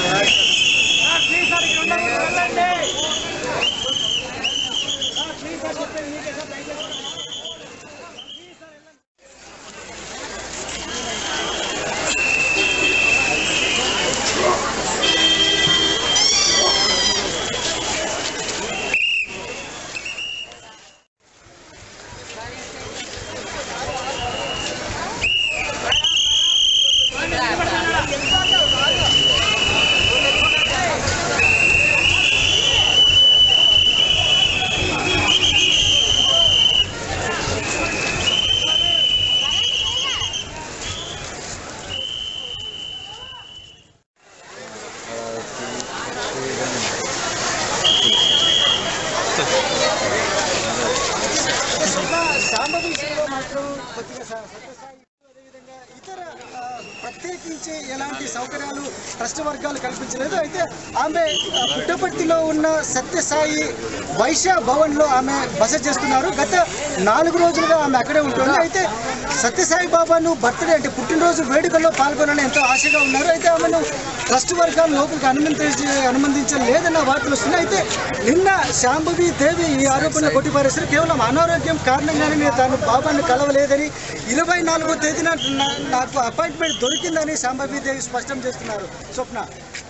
శాంభవి విషయంలో మాత్రం కొద్దిగా స- సత్యసాయి అదేవిధంగా ఇతర ఆ, ప్రత్యేకించి ఎలాంటి సౌకర్యాలు ట్రస్ట్ వర్గాలు కల్పించలేదు అయితే ఆమె ఆ, పుట్టపర్తిలో ఉన్న సత్యసాయి వైశ్య భవన్లో ఆమె బస చేస్తున్నారు గత నాలుగు రోజులుగా ఆమె అక్కడే ఉంటుంది అయితే సత్యసాయి బాబాను బర్త్డే అంటే పుట్టినరోజు వేడుకల్లో పాల్గొనాలని ఎంతో ఆశగా ఉన్నారు అయితే ఆమెను ట్రస్ట్ వర్గాలు లోపలికి అనుమతించి అనుమతించలేదన్న వార్తలు వస్తున్నాయి అయితే నిన్న శాంభవి దేవి ఈ ఆరోపణలు కొట్టిపారేశారు కేవలం అనారోగ్యం కారణంగానే నేను తాను బాబాను కలవలేదని ఇరవై నాలుగో తేదీన నా- నాకు అపాయింట్మెంట్ దొరికిందని శాంభవి దేవి స్పష్టం చేస్తున్నారు స్వప్న